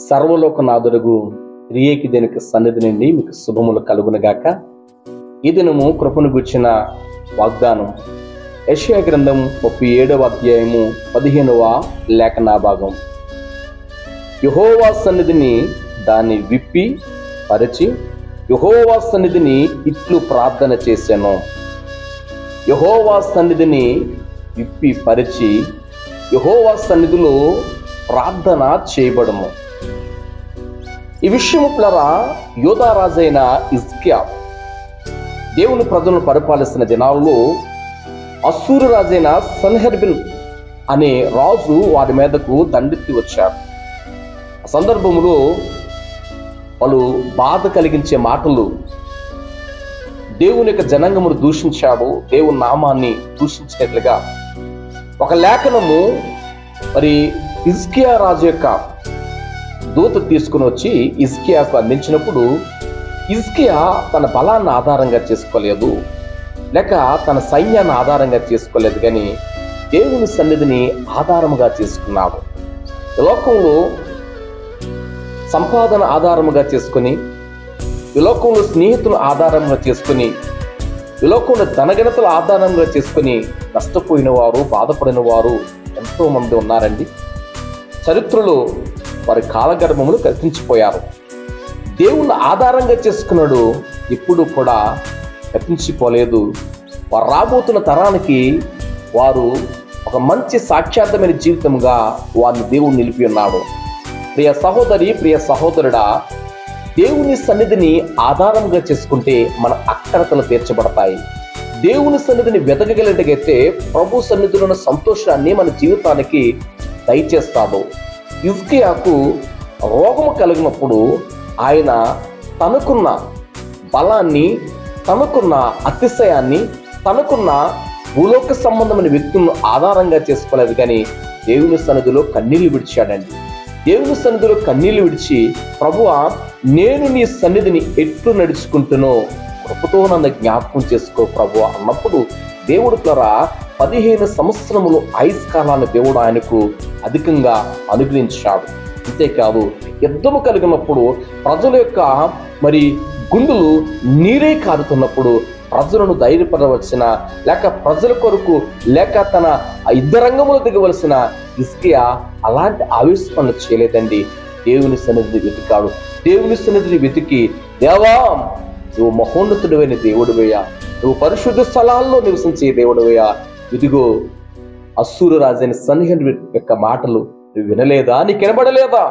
సర్వలోకనాథుడుగు రియేకి దేనికి సన్నిధి నుండి మీకు శుభములు కలుగునగాక ఈ దినము కృపను గుర్చిన వాగ్దానం యెషయా గ్రంథం ముప్పై ఏడవ అధ్యాయము పదిహేనవ లేఖనా భాగం యహోవా సన్నిధిని దాన్ని విప్పి పరిచి యహోవా సన్నిధిని ఇట్లు ప్రార్థన చేశాను యహోవా సన్నిధిని విప్పి పరిచి యహోవా సన్నిధిలో ప్రార్థన చేయబడము ఈ విషయము ప్లరా యోధారాజైన ఇజ్కియా దేవుని ప్రజలను పరిపాలిస్తున్న దినాల్లో అసూరు రాజైన సన్హెర్బిన్ అనే రాజు వారి మీదకు దండెత్తి వచ్చారు ఆ సందర్భంలో వాళ్ళు బాధ కలిగించే మాటలు దేవుని యొక్క జనాంగమును దూషించాడు దేవుని నామాన్ని దూషించినట్లుగా ఒక లేఖనము మరి ఇజ్కియా రాజు యొక్క దూత తీసుకుని వచ్చి ఇజ్కియాకు అందించినప్పుడు ఇజ్కియా తన బలాన్ని ఆధారంగా చేసుకోలేదు లేక తన సైన్యాన్ని ఆధారంగా చేసుకోలేదు కానీ దేవుని సన్నిధిని ఆధారముగా చేసుకున్నాడు ఈ లోకంలో సంపాదన ఆధారముగా చేసుకొని ఈ లోకంలో స్నేహితులు ఆధారంగా చేసుకొని ఈ లోకంలో ధనగణతల ఆధారంగా చేసుకొని నష్టపోయిన వారు బాధపడిన వారు ఎంతో మంది ఉన్నారండి చరిత్రలో వారి కాలగర్భములు గతించిపోయారు దేవుణ్ణి ఆధారంగా చేసుకున్నాడు ఎప్పుడు కూడా గతించిపోలేదు వారు రాబోతున్న తరానికి వారు ఒక మంచి సాక్షార్థమైన జీవితంగా వారిని దేవుడు నిలిపి ఉన్నాడు ప్రియ సహోదరి ప్రియ సహోదరుడా దేవుని సన్నిధిని ఆధారంగా చేసుకుంటే మన అక్కరతలు తీర్చబడతాయి దేవుని సన్నిధిని వెతకగలిగితే ప్రభు సన్నిధిలో ఉన్న సంతోషాన్ని మన జీవితానికి దయచేస్తాడు ఇజ్కియాకు రోగము కలిగినప్పుడు ఆయన తనకున్న బలాన్ని తనకున్న అతిశయాన్ని తనకున్న భూలోక సంబంధమైన వ్యక్తులను ఆధారంగా చేసుకోలేదు కానీ దేవుని సన్నిధిలో కన్నీళ్లు విడిచాడండి దేవుని సన్నిధిలో కన్నీళ్లు విడిచి ప్రభువా నేను నీ సన్నిధిని ఎట్లు నడుచుకుంటునో కృపతో నన్ను జ్ఞాపకం చేసుకో ప్రభు అన్నప్పుడు దేవుడు ద్వారా పదిహేను సంవత్సరములు ఐస్ కాలాన్ని దేవుడు ఆయనకు అధికంగా అనుగ్రహించాడు అంతేకాదు యుద్ధము కలిగినప్పుడు ప్రజల యొక్క మరి గుండెలు నీరే కారుతున్నప్పుడు ప్రజలను ధైర్యపడవలసిన లేక ప్రజల కొరకు లేక తన యుద్ధరంగంలో దిగవలసిన ఇస్కియా అలాంటి ఆవిష్కరణ చేయలేదండి దేవుని సన్నిధిని వెతికాడు దేవుని సన్నిధిని వెతికి దేవా నువ్వు మహోన్నతుడైన దేవుడివయ్యా నువ్వు పరిశుద్ధ స్థలాల్లో నివసించే దేవుడివయ్యా ఇదిగో అస్సూరు రాజైన సన్నిహన్ యొక్క మాటలు నువ్వు వినలేదా నీకు వినబడలేదా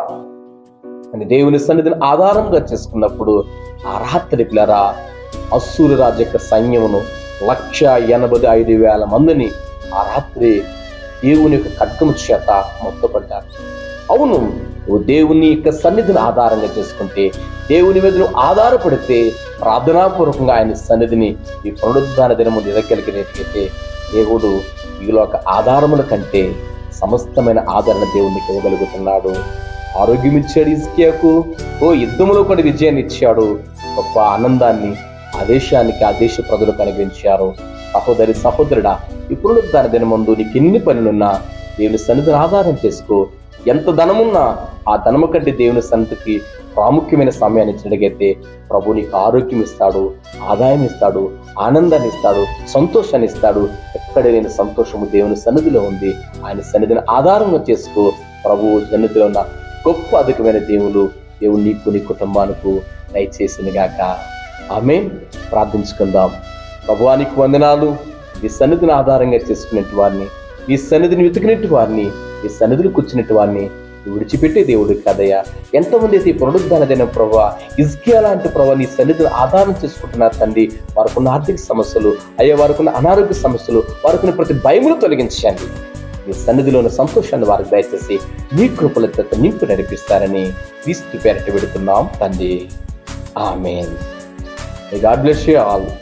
అని దేవుని సన్నిధిని ఆధారంగా చేసుకున్నప్పుడు ఆ రాత్రి పిల్లరా అస్సూరు రాజు యొక్క సైన్యమును లక్ష ఎనభై ఐదు వేల మందిని ఆ రాత్రి దేవుని యొక్క ఖడ్గము చేత మొత్తపడ్డారు అవును నువ్వు దేవుని యొక్క సన్నిధిని ఆధారంగా చేసుకుంటే దేవుని మీద నువ్వు ఆధారపడితే ప్రార్థనాపూర్వకంగా ఆయన సన్నిధిని ఈ పునరుద్ధాన దినము నిలకెలిగినట్లయితే దేవుడు ఈలోక ఆధారముల కంటే సమస్తమైన ఆదరణ దేవునికి ఇవ్వగలుగుతున్నాడు ఆరోగ్యం ఇచ్చాడు ఇస్కియాకు ఓ యుద్ధములో కూడా విజయాన్ని ఇచ్చాడు గొప్ప ఆనందాన్ని ఆ దేశానికి ఆ దేశ ప్రజలకు అనుగ్రహించారు సహోదరి సహోదరుడా ఇప్పుడు దాని దిన ముందు నీకు ఎన్ని పనులున్నా దేవుని సన్నిధిని ఆధారం చేసుకో ఎంత ధనమున్నా ఆ ధనము కంటే దేవుని సన్నిధికి ప్రాముఖ్యమైన సమయాన్ని ఇచ్చినట్లయితే ప్రభు నీకు ఆరోగ్యం ఇస్తాడు ఆదాయం ఇస్తాడు ఆనందాన్ని ఇస్తాడు సంతోషాన్ని ఇస్తాడు ఎక్కడ లేని సంతోషము దేవుని సన్నిధిలో ఉంది ఆయన సన్నిధిని ఆధారంగా చేసుకో ప్రభు సన్నిధిలో ఉన్న గొప్ప అధికమైన దేవుడు దేవుడు నీకు నీ కుటుంబానికి దయచేసిన గాక ఆమె ప్రార్థించుకుందాం ప్రభువానికి వందనాలు ఈ సన్నిధిని ఆధారంగా చేసుకునేటి వారిని ఈ సన్నిధిని వెతికినట్టు వారిని ఈ సన్నిధిని కూర్చున్నట్టు వారిని విడిచిపెట్టే దేవుడు కదయ్యా ఎంతమంది అయితే ఈ పునరుద్ధాన దిన ప్రభా ఇజ్కియా లాంటి ప్రభా నీ సన్నిధిని ఆధారం చేసుకుంటున్నారు తండ్రి వారికున్న ఆర్థిక సమస్యలు అయ్యా వారికున్న అనారోగ్య సమస్యలు వారికున్న ప్రతి భయములు తొలగించండి మీ సన్నిధిలో ఉన్న సంతోషాన్ని వారికి దయచేసి మీ కృపల చేత నింపు నడిపిస్తారని క్రీస్తు పేరట పెడుతున్నాం తండ్రి amen God bless you all